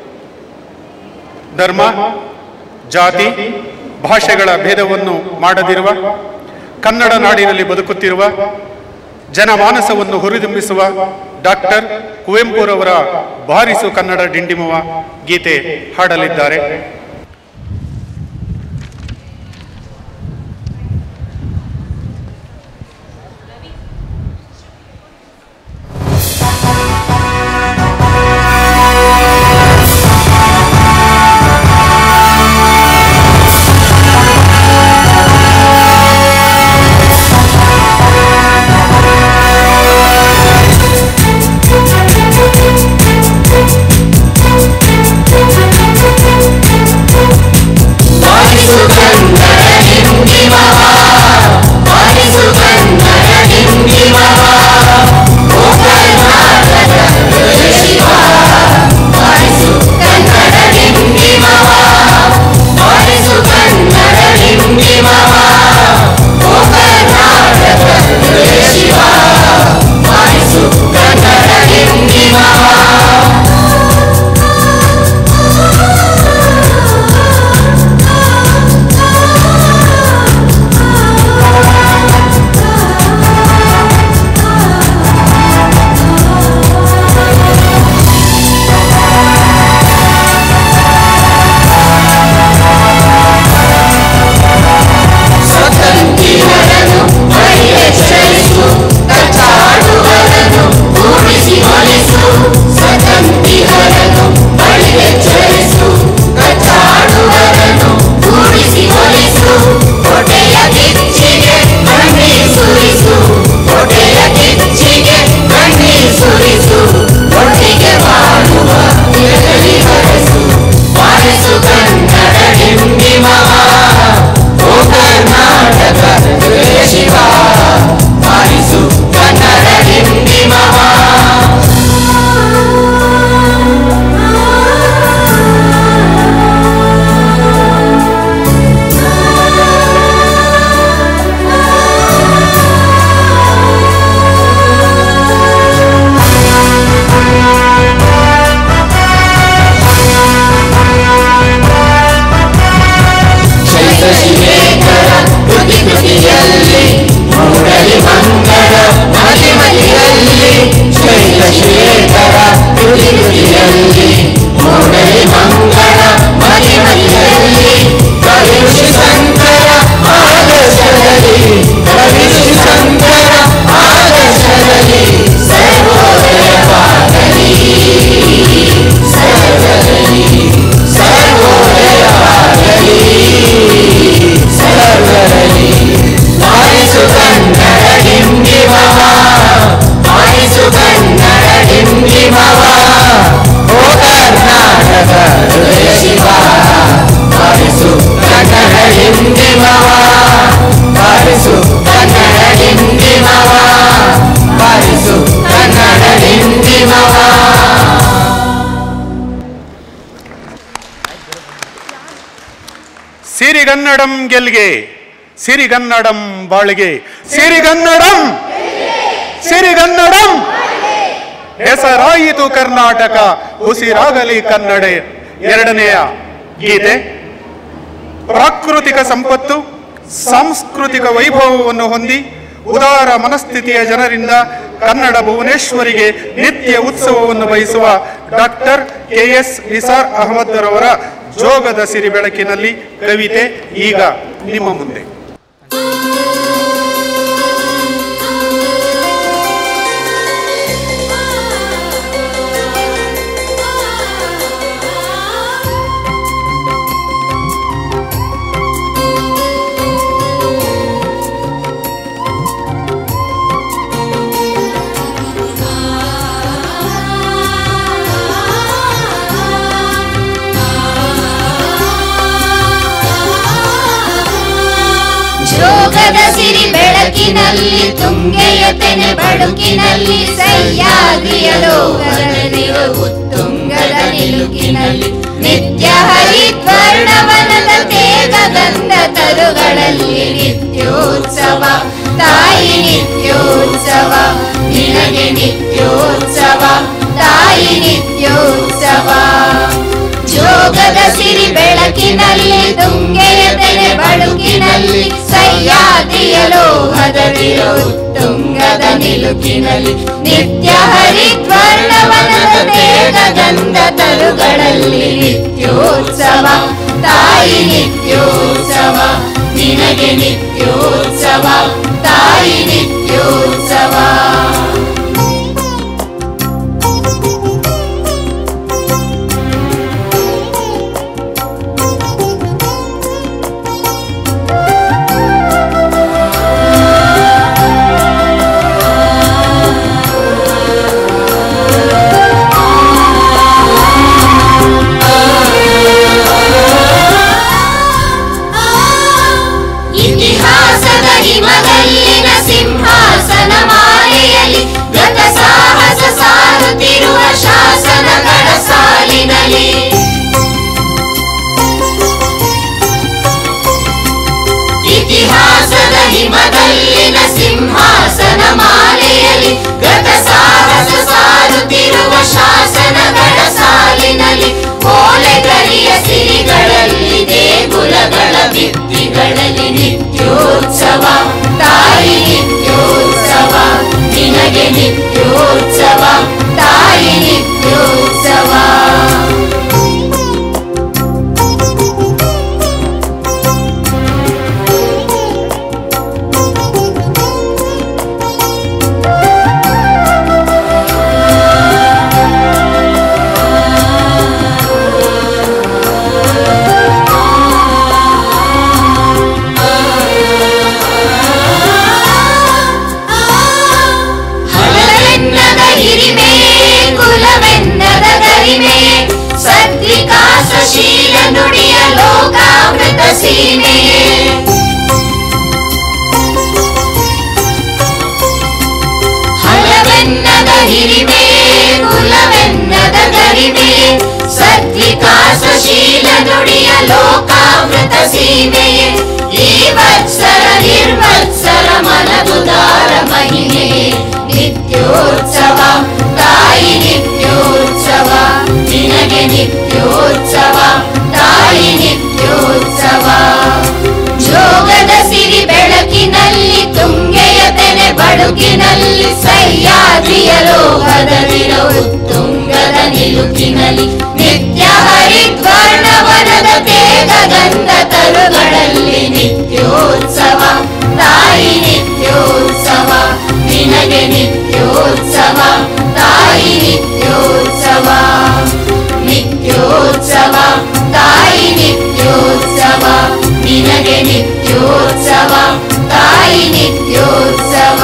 ಧರ್ಮ ಜಾತಿ ಭಾಷೆಗಳ ಭೇದವನ್ನು ಮಾಡದಿರುವ ಕನ್ನಡ ನಾಡಿನಲ್ಲಿ ಬದುಕುತ್ತಿರುವ ಜನಮಾನಸವನ್ನು ಹುರಿದುಂಬಿಸುವ ಡಾಕ್ಟರ್ ಕುವೆಂಪುರವರ ಬಾರಿಸು ಕನ್ನಡ ಡಿಂಡಿಮುವ ಗೀತೆ ಹಾಡಲಿದ್ದಾರೆ ಸಿರಿಗನ್ನಡಂ ಗೆಲ್ಗೆ ಸಿರಿಗನ್ನಡಂ ಬಾಳಿಗೆ ಸಿರಿಗನ್ನಡಂ ಸಿರಿಗನ್ನಡಂ ಹೆಸರಾಯಿತು ಕರ್ನಾಟಕ ಉಸಿರಾಗಲಿ ಕನ್ನಡ ಎರಡನೆಯ ಗೀತೆ ಪ್ರಾಕೃತಿಕ ಸಂಪತ್ತು ಸಾಂಸ್ಕೃತಿಕ ವೈಭವವನ್ನು ಹೊಂದಿ ಉದಾರ ಮನಸ್ಥಿತಿಯ ಜನರಿಂದ ಕನ್ನಡ ಭುವನೇಶ್ವರಿಗೆ ನಿತ್ಯ ಉತ್ಸವವನ್ನು ಬಯಸುವ doctor K S Nisar Ahmed ರವರ ಜೋಗದ ಸಿರಿ ಬೆಳಕಿನಲ್ಲಿ ಕವಿತೆ ಈಗ ನಿಮ್ಮ ಮುಂದೆ ಆ ಯೋಗದ ಸಿರಿ ಬೆಳಕಿನಲ್ಲಿ ತುಂಗೆಯ ತೆನೆ ಬಡುಕಿನಲ್ಲಿ ಸಹ್ಯಾದ್ರಿಯ ಲೋಕದಲ್ಲಿರೋ ಉತ್ತುಂಗದ ನಿಲುಕಿನಲ್ಲಿ ನಿತ್ಯ ಹರಿದ್ವರ್ಣವನದ ತೇಗ ಗಂಧ ತರುಗಳಲ್ಲಿ ನಿತ್ಯೋತ್ಸವ ತಾಯಿ ನಿತ್ಯೋತ್ಸವ ನಿನಗೆ ನಿತ್ಯೋತ್ಸವ ತಾಯಿ ನಿತ್ಯೋತ್ಸವ ಜೋಗದ ಸಿರಿ ಬೆಳಕಿನಲ್ಲಿ ತುಂಗೆಯ ತೆನೆ ಬಳುಕಿನಲ್ಲಿ ಸಹ್ಯಾದ್ರಿಯ ಲೋಹದಲ್ಲಿರೋ ತುಂಗದ ನಿಲುಕಿನಲ್ಲಿ ನಿತ್ಯ ಹರಿದ್ವರ್ಣವನದ ತೇಗ ಗಂಧ ತರುಗಳಲ್ಲಿ ನಿತ್ಯೋತ್ಸವ ತಾಯಿ ನಿತ್ಯೋತ್ಸವ ನಿನಗೆ ನಿತ್ಯೋತ್ಸವ ತಾಯಿ ನಿತ್ಯೋತ್ಸವ ಇತಿಹಾಸದ ಹಿಮದಲ್ಲಿನ ಸಿಂಹಾಸನ ಮಾಲೆಯಲ್ಲಿ ಗತ ಸಾಹಸ ಸಾರುತ್ತಿರುವ ಶಾಸನಗಳ ಸಾಲಿನಲ್ಲಿ ಇತಿಹಾಸದ ಹಿಮದಲ್ಲಿನ ಸಿಂಹಾಸನ ಮಾಲೆಯಲ್ಲಿ ಗತ ಸಾಹಸ ಸಾರುತ್ತಿರುವ ಶಾಸನಗಳ ಸಾಲಿನಲ್ಲಿ ಓಲೆಗರಿಯ ಸಿರಿಗಳಲ್ಲಿ ದೇಗುಲಗಳ ಭಿತ್ತಿಗಳಲ್ಲಿ ನಿತ್ಯೋತ್ಸವ ತಾಯಿ ನಿತ್ಯೋತ್ಸವ ನಿನಗೆ ನಿತ್ಯೋತ್ಸವ ತಾಯಿ ನಿತ್ಯೋತ್ಸವ ಹಲವೆನ್ನದ ಹಿರಿಮೆಯೇ ಕುಲವೆನ್ನದ ಗರಿಮೆಯೇ ಸದ್ವಿಕಾಸಶೀಲ ನುಡಿಯ ಲೋಕಾಮೃತ ಸೀಮೆಯೇ ಹಲವೆನ್ನದ ಹಿರಿಮೆಯೇ ಕುಲವೆನ್ನದ ಗರಿಮೆಯೇ ಸದ್ವಿಕಾಸಶೀಲ ನುಡಿಯ ಲೋಕಾಮೃತ ಸೀಮೆಯೇ ಈ ವತ್ಸರ ನಿರ್ವತ್ಸರ ಮನದುದಾರ ಮಹಿಮೆಯೇ ನಿತ್ಯೋತ್ಸವ ತಾಯಿ ನಿತ್ಯೋತ್ಸವ ನಿನಗೆ ನಿತ್ಯೋತ್ಸವ ತಾಯಿ ನಿತ್ಯೋತ್ಸವ ಜೋಗದ ಸಿರಿ ಬೆಳಕಿನಲ್ಲಿ ತುಂಗೆಯ ತೆನೆ ಬಳುಕಿನಲ್ಲಿ ಸಹ್ಯಾದ್ರಿಯ ಲೋಹದಲ್ಲಿರೋ ತುಂಗದ ನಿಲುಕಿನಲ್ಲಿ ನಿತ್ಯ ಹರಿದ್ವರ್ಣವನದ ತೇಗ ಗಂಧ ತರುಗಳಲ್ಲಿ ನಿತ್ಯೋತ್ಸವ ತಾಯಿ ನಿತ್ಯೋತ್ಸವ ನಿನಗೆ ನಿತ್ಯೋತ್ಸವ ತಾಯಿ ನಿತ್ಯೋತ್ಸವ ನಿತ್ಯೋತ್ಸವ ತಾಯಿ ನಿತ್ಯೋತ್ಸವ ನಿನಗೆ ನಿತ್ಯೋತ್ಸವ ತಾಯಿ ನಿತ್ಯೋತ್ಸವ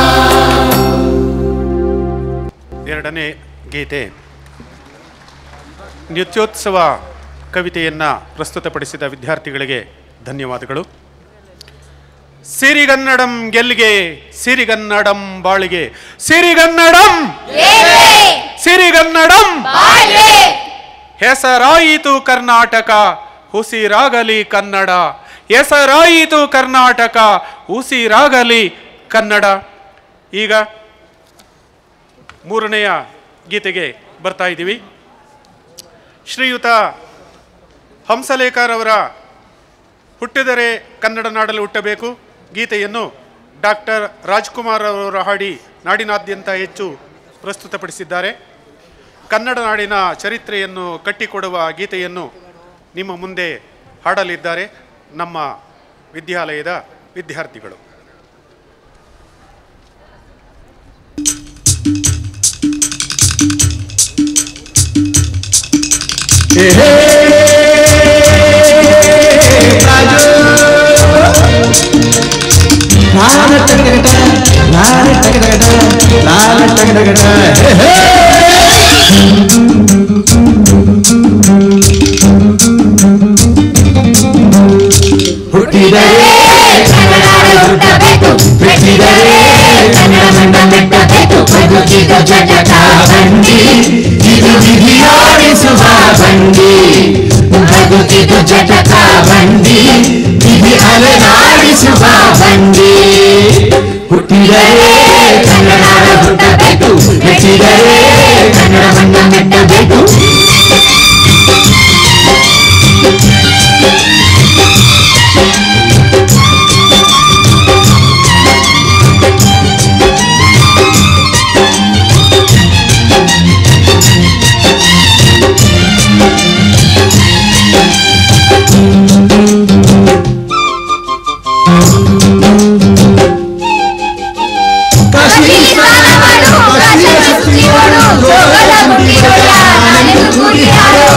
ಎರಡನೇ ಗೀತೆ ನೃತ್ಯೋತ್ಸವ ಕವಿತೆಯನ್ನು ಪ್ರಸ್ತುತಪಡಿಸಿದ ವಿದ್ಯಾರ್ಥಿಗಳಿಗೆ ಧನ್ಯವಾದಗಳು ಸಿರಿಗನ್ನಡಂ ಗೆಲ್ಲಿಗೆ ಸಿರಿಗನ್ನಡಂ ಬಾಳಿಗೆ ಸಿರಿಗನ್ನಡಂ ಸಿರಿಗನ್ನಡಂ ಹೆಸರಾಯಿತು ಕರ್ನಾಟಕ ಉಸಿರಾಗಲಿ ಕನ್ನಡ ಹೆಸರಾಯಿತು ಕರ್ನಾಟಕ ಉಸಿರಾಗಲಿ ಕನ್ನಡ ಈಗ ಮೂರನೆಯ ಗೀತೆಗೆ ಬರ್ತಾ ಇದ್ದೀವಿ ಶ್ರೀಯುತ ಹಂಸಲೇಖರವರ ಹುಟ್ಟಿದರೆ ಕನ್ನಡ ನಾಡಲ್ಲಿ ಹುಟ್ಟಬೇಕು ಗೀತೆಯನ್ನು ಡಾಕ್ಟರ್ ರಾಜ್ಕುಮಾರ್ ಅವರು ಹಾಡಿ ನಾಡಿನಾದ್ಯಂತ ಹೆಚ್ಚು ಪ್ರಸ್ತುತಪಡಿಸಿದ್ದಾರೆ ಕನ್ನಡ ನಾಡಿನ ಚರಿತ್ರೆಯನ್ನು ಕಟ್ಟಿಕೊಡುವ ಗೀತೆಯನ್ನು ನಿಮ್ಮ ಮುಂದೆ ಹಾಡಲಿದ್ದಾರೆ ನಮ್ಮ ವಿದ್ಯಾಲಯದ ವಿದ್ಯಾರ್ಥಿಗಳು ಲಾಲ ಟಗಟಗಟ ಲಾಲ ಟಗಟಗಟ ಲಾಲ ಟಗಟಗಟ ಹುಟ್ಟಿದರೆ ಹುಟ್ಟಬೇಕು ಮೆಟ್ಟಿದರೆ ಕನ್ನಡವನ್ನ ಮೆಟ್ಟಬೇಕು ಬದುಕಿದ ಜಟಕ ಬಂಡಿ ಇದು ವಿಧಿಯೋಡಿಸುವ ಬಂಡಿ ಬದುಕಿದು ಜಟಕ ಬಂಡಿ ವಿಧಿ ಅಲೆದಾಡಿಸುವ ಬಂಡಿ ಹುಟ್ಟಿದರೆ ಕನ್ನಡ ಹುಟ್ಟಬೇಕು ಮೆಟ್ಟಿದರೆ ಕನ್ನಡವನ್ನ ಮೆಟ್ಟಬೇಕು ಕಸಿರಿ ಸ್ನಾನಮಾಡು, ಕಸಿರ ಸುತ್ತಿಯೋಡು, ಜೋಗದ ಗುಡಿಯೊಳ ನಾನೆಂದು ಕೂಗಿಯಾಡು.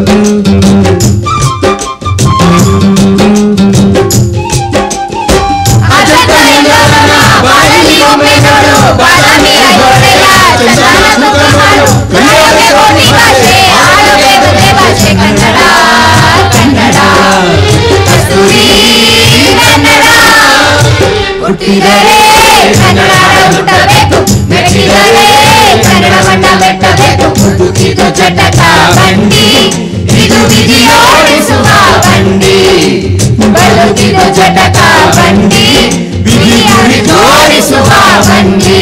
ಅಜಂತ ಎಲ್ಲರನ್ನ ಬಾಳಲಿ ಒಮ್ಮೆ ನೋಡು, ಬಾದಾಮಿಯ ಗೋಡೆಯ ಚಂದನ ಸುಖಮಾಡು. ಕನ್ನಡವೇ ಕೋಟಿ ಭಾಷೆ, ಆಡುವೆ ಒಂದೇ ಭಾಷೆ ಕನ್ನಡ ಕನ್ನಡ ಕಸ್ತೂರಿ ಕನ್ನಡ ಹುಟ್ಟಿದರೆ ಕನ್ನಡ ಹುಟ್ಟಬೇಕು ಮೆಟ್ಟಿದರೆ ಕನ್ನಡವನ್ನ ಮೆಟ್ಟಬೇಕು ಬದುಕಿದು ಜಟಕ ಬಂಡಿ ಇದು ವಿಧಿಯೋಡಿಸುವ ಬಂಡಿ ಬದುಕಿದು ಜಟಕ ಬಂಡಿ ವಿಧಿ ತೋರಿಸುವ ಬಂಡಿ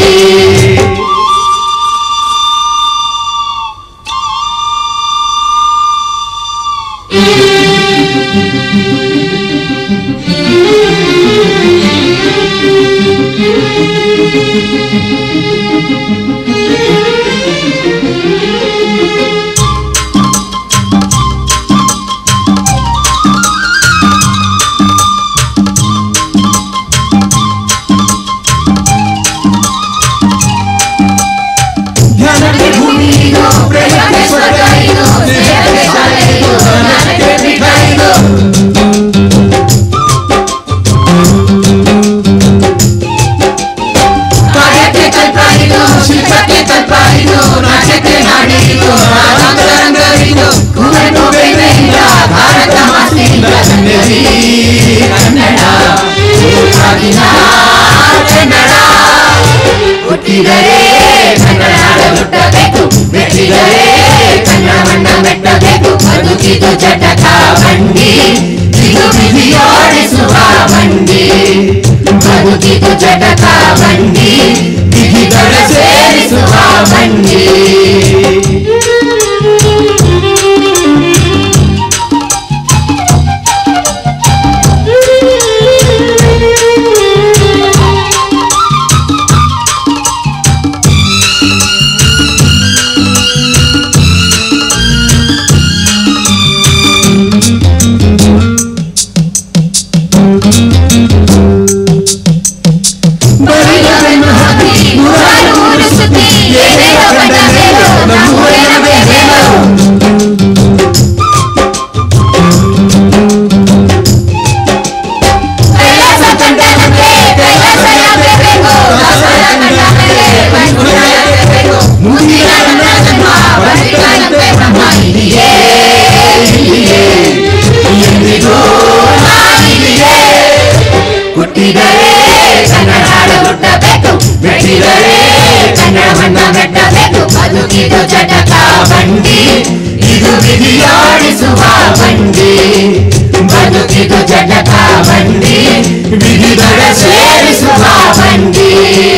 ಧ್ಯಾನಕ್ಕೆ ಭೂಮಿ ಇದು ಪ್ರೇಮಕ್ಕೆ ಸ್ವರ್ಗ ಇದು ಸ್ನೇಹಕ್ಕೆ ಶಾಲೆ ಇದು ಜ್ಞಾನಕ್ಕೆ ಪೀಠ ಇದು ಕಾರ್ಯಕ್ಕೆ ಕಲ್ಪ ಇದು ಶಿಲ್ಪಕ್ಕೆ ಕಲ್ಪ ಇದು ನಾಟ್ಯಕ್ಕೆ ನಾಡಿ ಇದು ರಾಜಾಂತರಂಗ ಇದು ಕುವೆಂಪು ಬೇಂದ್ರೆಯಿಂದ ಭಾರತ ಮಾತೆಯಿಂದ ಕನ್ನಡಿ ಕನ್ನಡ ಕಾಗಿನ ಕನ್ನಡ ಹುಟ್ಟಿದರೆ ಕನ್ನಡ ಹುಟ್ಟಬೇಕು ಮೆಟ್ಟಿದರೆ ಕನ್ನಡವನ್ನ ಮೆಟ್ಟಬೇಕು ಬದುಕಿದು ಜಟಕ ಬಂಡಿ ಇದು ವಿಧಿಯೋಡಿಸುವ ಬಂಡಿ ಬದುಕಿದು ಜಟಕ ಬಂಡಿ ವಿಧಿಗಳ ಸೇರಿಸುವ ಬಂಡಿ ಬರಿಗವನ್ನು ಹಾಕಿ ನೂರಾರು ಊರು ಸುತ್ತಿ ಏನೇನೋ ಕಂಡ ಮೇಲು ನಮ್ಮೂರಿನ ಬೇರೇನು ಕೈಲಾಸ ಕಂಡ ನಮಗೆ ಕೈಲಾಸ ಯಾಗಬೇಕು ದಾಸರ ಕಂಡ ಮೇಲೆ ವೈಕುಂಠ ಯಾಗಬೇಕು ಮುಂದಿನ ನನ್ನ ಜನ್ಮ ಬದುಕಿನಂತೆ ಬ್ರಹ್ಮ ಇಲ್ಲಿಯೇ ಇಲ್ಲಿಯೇ ಎಂದಿಗೂ ನಾನಿಲ್ಲಿಯೇ ಹುಟ್ಟಿದರೆ ಕನ್ನಡ ಹುಟ್ಟಬೇಕು ಮೆಟ್ಟಿದರೆ ಕನ್ನಡವನ್ನ ಮೆಟ್ಟಬೇಕು ಬದುಕಿದು ಜಟಕ ಬಂಡಿ ಇದು ವಿಧಿಯೋಡಿಸುವ ಬಂಡಿ ಬದುಕಿದು ಜಟಕ ಬಂಡಿ ವಿಧಿಗಳ ಸೇರಿಸುವ ಬಂಡಿ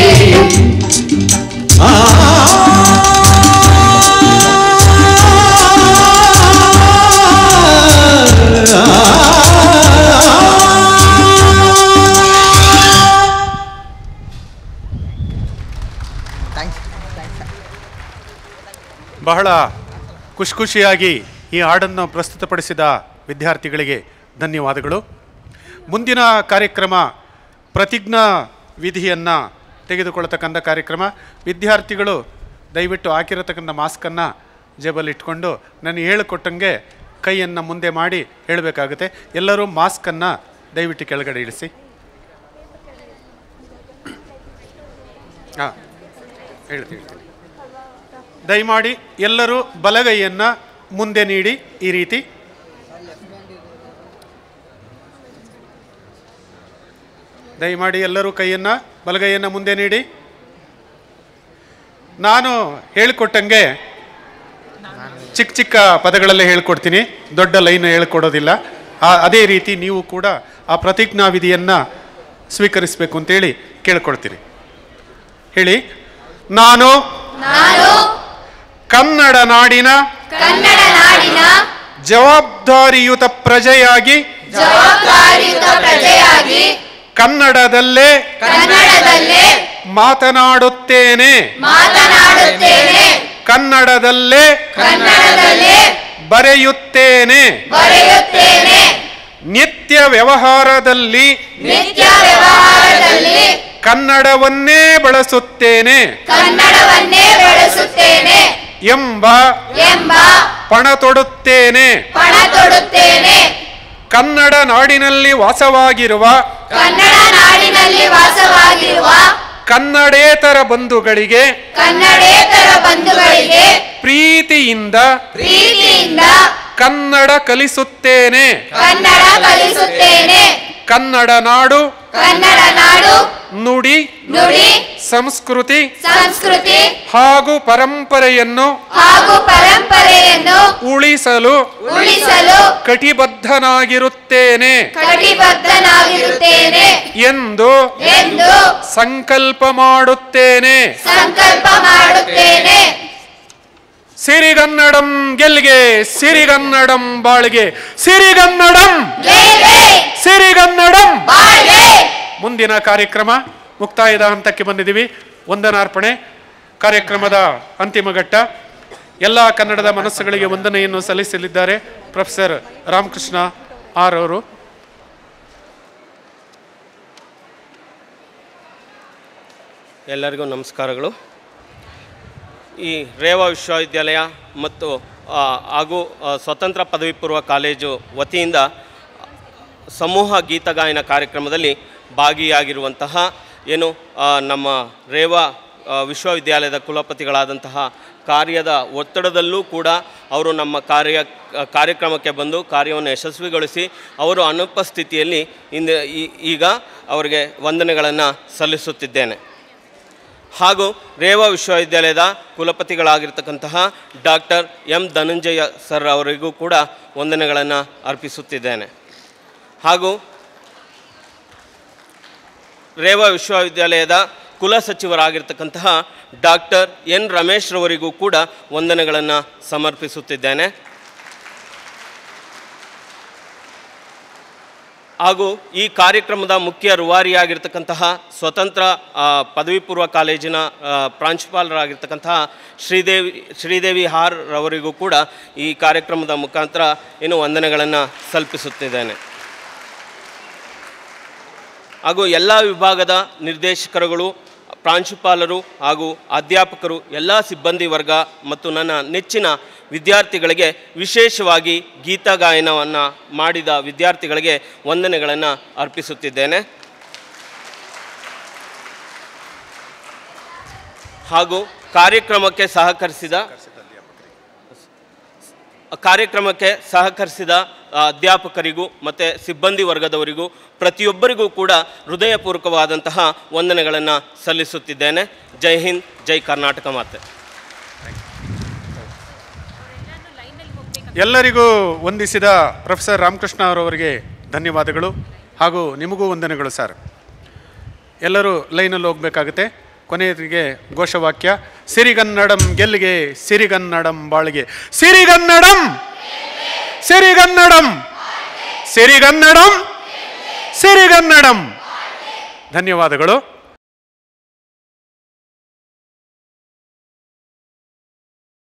ಬಹಳ ಖುಷಿ ಖುಷಿಯಾಗಿ ಈ ಹಾಡನ್ನು ಪ್ರಸ್ತುತಪಡಿಸಿದ ವಿದ್ಯಾರ್ಥಿಗಳಿಗೆ ಧನ್ಯವಾದಗಳು ಮುಂದಿನ ಕಾರ್ಯಕ್ರಮ ಪ್ರತಿಜ್ಞಾ ವಿಧಿಯನ್ನು ತೆಗೆದುಕೊಳ್ಳತಕ್ಕಂಥ ಕಾರ್ಯಕ್ರಮ ವಿದ್ಯಾರ್ಥಿಗಳು ದಯವಿಟ್ಟು ಹಾಕಿರತಕ್ಕಂಥ ಮಾಸ್ಕನ್ನು ಜೇಬಲ್ಲಿ ಇಟ್ಕೊಂಡು ನಾನು ಹೇಳಿಕೊಟ್ಟಂಗೆ ಕೈಯನ್ನು ಮುಂದೆ ಮಾಡಿ ಹೇಳಬೇಕಾಗುತ್ತೆ ಎಲ್ಲರೂ ಮಾಸ್ಕನ್ನು ದಯವಿಟ್ಟು ಕೆಳಗಡೆ ಇಳಿಸಿ ಹಾಂ ಹೇಳ್ತೀನಿ ಹೇಳ್ತೀನಿ ದಯಮಾಡಿ ಎಲ್ಲರೂ ಬಲಗೈಯನ್ನು ಮುಂದೆ ನೀಡಿ ಈ ರೀತಿ ದಯಮಾಡಿ ಎಲ್ಲರೂ ಕೈಯನ್ನು ಬಲಗೈಯನ್ನು ಮುಂದೆ ನೀಡಿ ನಾನು ಹೇಳಿಕೊಟ್ಟಂಗೆ ಚಿಕ್ಕ ಚಿಕ್ಕ ಪದಗಳಲ್ಲೇ ಹೇಳ್ಕೊಡ್ತೀನಿ ದೊಡ್ಡ ಲೈನ್ ಹೇಳ್ಕೊಡೋದಿಲ್ಲ ಆ- ಅದೇ ರೀತಿ ನೀವು ಕೂಡ ಆ ಪ್ರತಿಜ್ಞಾ ವಿಧಿಯನ್ನು ಸ್ವೀಕರಿಸಬೇಕು ಅಂತೇಳಿ ಕೇಳ್ಕೊಡ್ತೀನಿ ಹೇಳಿ ನಾನು ನಾನು ಕನ್ನಡ ನಾಡಿನ ಕನ್ನಡ ನಾಡಿನ ಜವಾಬ್ದಾರಿಯುತ ಪ್ರಜೆಯಾಗಿ ಜವಾಬ್ದಾರಿಯುತ ಪ್ರಜೆಯಾಗಿ ಕನ್ನಡದಲ್ಲೇ ಕನ್ನಡದಲ್ಲೇ ಮಾತನಾಡುತ್ತೇನೆ ಮಾತನಾಡುತ್ತೇನೆ ಕನ್ನಡದಲ್ಲೇ ಕನ್ನಡದಲ್ಲೇ ಬರೆಯುತ್ತೇನೆ ಬರೆಯುತ್ತೇನೆ ನಿತ್ಯ ವ್ಯವಹಾರದಲ್ಲಿ ನಿತ್ಯ ವ್ಯವಹಾರದಲ್ಲಿ ಕನ್ನಡವನ್ನೇ ಬಳಸುತ್ತೇನೆ ಕನ್ನಡವನ್ನೇ ಬಳಸುತ್ತೇನೆ ಎಂಬ ಎಂಬ ಪಣ ತೊಡುತ್ತೇನೆ ಪಣ ತೊಡುತ್ತೇನೆ ಕನ್ನಡ ನಾಡಿನಲ್ಲಿ ವಾಸವಾಗಿರುವ ಕನ್ನಡ ನಾಡಿನಲ್ಲಿ ವಾಸವಾಗಿರುವ ಕನ್ನಡೇತರ ಬಂಧುಗಳಿಗೆ ಕನ್ನಡೇತರ ಬಂಧುಗಳಿಗೆ ಪ್ರೀತಿಯಿಂದ ಪ್ರೀತಿಯಿಂದ ಕನ್ನಡ ಕಲಿಸುತ್ತೇನೆ ಕನ್ನಡ ಕಲಿಸುತ್ತೇನೆ ಕನ್ನಡ ನಾಡು ಕನ್ನಡ ನಾಡು ನುಡಿ ನುಡಿ ಸಂಸ್ಕೃತಿ ಸಂಸ್ಕೃತಿ ಹಾಗೂ ಪರಂಪರೆಯನ್ನು ಹಾಗೂ ಪರಂಪರೆಯನ್ನು ಉಳಿಸಲು ಉಳಿಸಲು ಕಟಿಬದ್ಧನಾಗಿರುತ್ತೇನೆ ಕಟಿಬದ್ಧನಾಗಿರುತ್ತೇನೆ ಎಂದು ಎಂದು ಸಂಕಲ್ಪ ಮಾಡುತ್ತೇನೆ ಸಂಕಲ್ಪ ಮಾಡುತ್ತೇನೆ ಸಿರಿಗನ್ನಡಂ ಗೆಲ್ಗೆ ಸಿರಿಗನ್ನಡಂ ಬಾಳ್ಗೆ ಸಿರಿಗನ್ನಡಂ ಗೆಲ್ಗೆ, ಸಿರಿಗನ್ನಡಂ ಬಾಳ್ಗೆ. ಮುಂದಿನ ಕಾರ್ಯಕ್ರಮ ಮುಕ್ತಾಯದ ಹಂತಕ್ಕೆ ಬಂದಿದ್ದೀವಿ ವಂದನಾರ್ಪಣೆ ಕಾರ್ಯಕ್ರಮದ ಅಂತಿಮ ಘಟ್ಟ ಎಲ್ಲ ಕನ್ನಡದ ಮನಸ್ಸುಗಳಿಗೆ ವಂದನೆಯನ್ನು ಸಲ್ಲಿಸಲಿದ್ದಾರೆ ಪ್ರೊಫೆಸರ್ ರಾಮಕೃಷ್ಣ ಆರ್ ಅವರು ಎಲ್ಲರಿಗೂ ನಮಸ್ಕಾರಗಳು ಈ ರೇವಾ ವಿಶ್ವವಿದ್ಯಾಲಯ ಮತ್ತು ಆ, ಹಾಗೂ ಆ, ಸ್ವತಂತ್ರ ಪದವಿ ಪೂರ್ವ ಕಾಲೇಜು ವತಿಯಿಂದ ಸಮೂಹ ಗೀತಗಾಯನ ಕಾರ್ಯಕ್ರಮದಲ್ಲಿ ಭಾಗಿಯಾಗಿರುವಂತಹ ಏನು ಆ, ನಮ್ಮ ರೇವಾ ಆ, ವಿಶ್ವವಿದ್ಯಾಲಯದ ಕುಲಪತಿಗಳಾದಂತಹ ಕಾರ್ಯದ ಒತ್ತಡದಲ್ಲೂ ಕೂಡ ಅವರು ನಮ್ಮ ಕಾರ್ಯ ಕಾರ್ಯಕ್ರಮಕ್ಕೆ ಬಂದು ಕಾರ್ಯವನ್ನು ಯಶಸ್ವಿಗೊಳಿಸಿ ಅವರು ಅನುಪಸ್ಥಿತಿಯಲ್ಲಿ ಇಂದ ಈ- ಈಗ ಅವರಿಗೆ ವಂದನೆಗಳನ್ನು ಸಲ್ಲಿಸುತ್ತಿದ್ದೇನೆ ಹಾಗೂ ರೇವಾ ವಿಶ್ವವಿದ್ಯಾಲಯದ ಕುಲಪತಿಗಳಾಗಿರ್ತಕ್ಕಂತಹ ಡಾಕ್ಟರ್ ಎಂ ಧನಂಜಯ ಸರ್ ಅವರಿಗೂ ಕೂಡ ವಂದನೆಗಳನ್ನು ಅರ್ಪಿಸುತ್ತಿದ್ದೇನೆ ಹಾಗೂ ರೇವಾ ವಿಶ್ವವಿದ್ಯಾಲಯದ ಕುಲಸಚಿವರಾಗಿರ್ತಕ್ಕಂತಹ ಡಾಕ್ಟರ್ ಎನ್ ರಮೇಶ್ ರವರಿಗೂ ಕೂಡ ವಂದನೆಗಳನ್ನು ಸಮರ್ಪಿಸುತ್ತಿದ್ದೇನೆ ಹಾಗೂ ಈ ಕಾರ್ಯಕ್ರಮದ ಮುಖ್ಯ ರೂವಾರಿಯಾಗಿರ್ತಕ್ಕಂತಹ ಸ್ವತಂತ್ರ ಆ, ಪದವಿ ಪೂರ್ವ ಕಾಲೇಜಿನ ಆ, ಪ್ರಾಂಶುಪಾಲರಾಗಿರ್ತಕ್ಕಂತಹ ಶ್ರೀದೇವಿ ಶ್ರೀದೇವಿ ಹಾರ್ ರವರಿಗೂ ಕೂಡ ಈ ಕಾರ್ಯಕ್ರಮದ ಮುಖಾಂತರ ಏನು ವಂದನೆಗಳನ್ನು ಸಲ್ಪಿಸುತ್ತಿದ್ದೇನೆ ಹಾಗೂ ಎಲ್ಲ ವಿಭಾಗದ ನಿರ್ದೇಶಕರುಗಳು ಪ್ರಾಂಶುಪಾಲರು ಹಾಗೂ ಅಧ್ಯಾಪಕರು ಎಲ್ಲ ಸಿಬ್ಬಂದಿ ವರ್ಗ ಮತ್ತು ನನ್ನ ನೆಚ್ಚಿನ ವಿದ್ಯಾರ್ಥಿಗಳಿಗೆ ವಿಶೇಷವಾಗಿ ಗೀತಗಾಯನವನ್ನು ಮಾಡಿದ ವಿದ್ಯಾರ್ಥಿಗಳಿಗೆ ವಂದನೆಗಳನ್ನು ಅರ್ಪಿಸುತ್ತಿದ್ದೇನೆ ಹಾಗೂ ಕಾರ್ಯಕ್ರಮಕ್ಕೆ ಸಹಕರಿಸಿದ ಕಾರ್ಯಕ್ರಮಕ್ಕೆ ಸಹಕರಿಸಿದ ಆ, ಅಧ್ಯಾಪಕರಿಗೂ ಮತ್ತು ಸಿಬ್ಬಂದಿ ವರ್ಗದವರಿಗೂ ಪ್ರತಿಯೊಬ್ಬರಿಗೂ ಕೂಡ ಹೃದಯಪೂರ್ವಕವಾದಂತಹ ವಂದನೆಗಳನ್ನು ಸಲ್ಲಿಸುತ್ತಿದ್ದೇನೆ ಜೈ ಹಿಂದ್ ಜೈ ಕರ್ನಾಟಕ ಮಾತೆ ಎಲ್ಲರಿಗೂ ವಂದಿಸಿದ ಪ್ರೊಫೆಸರ್ ರಾಮಕೃಷ್ಣ ಅವರವರಿಗೆ ಧನ್ಯವಾದಗಳು ಹಾಗೂ ನಿಮಗೂ ವಂದನೆಗಳು ಸರ್ ಎಲ್ಲರೂ ಲೈನಲ್ಲಿ ಹೋಗಬೇಕಾಗುತ್ತೆ ಕೊನೆಯದಿಗೆ ಘೋಷವಾಕ್ಯ ಸಿರಿಗನ್ನಡಂ ಗೆಲ್ಲಿಗೆ ಸಿರಿಗನ್ನಡಂ ಬಾಳಿಗೆ ಸಿರಿಗನ್ನಡಂ ಸಿರಿಗನ್ನಡಂ ಸಿರಿಗನ್ನಡಂ ಸಿರಿಗನ್ನಡಂ ಧನ್ಯವಾದಗಳು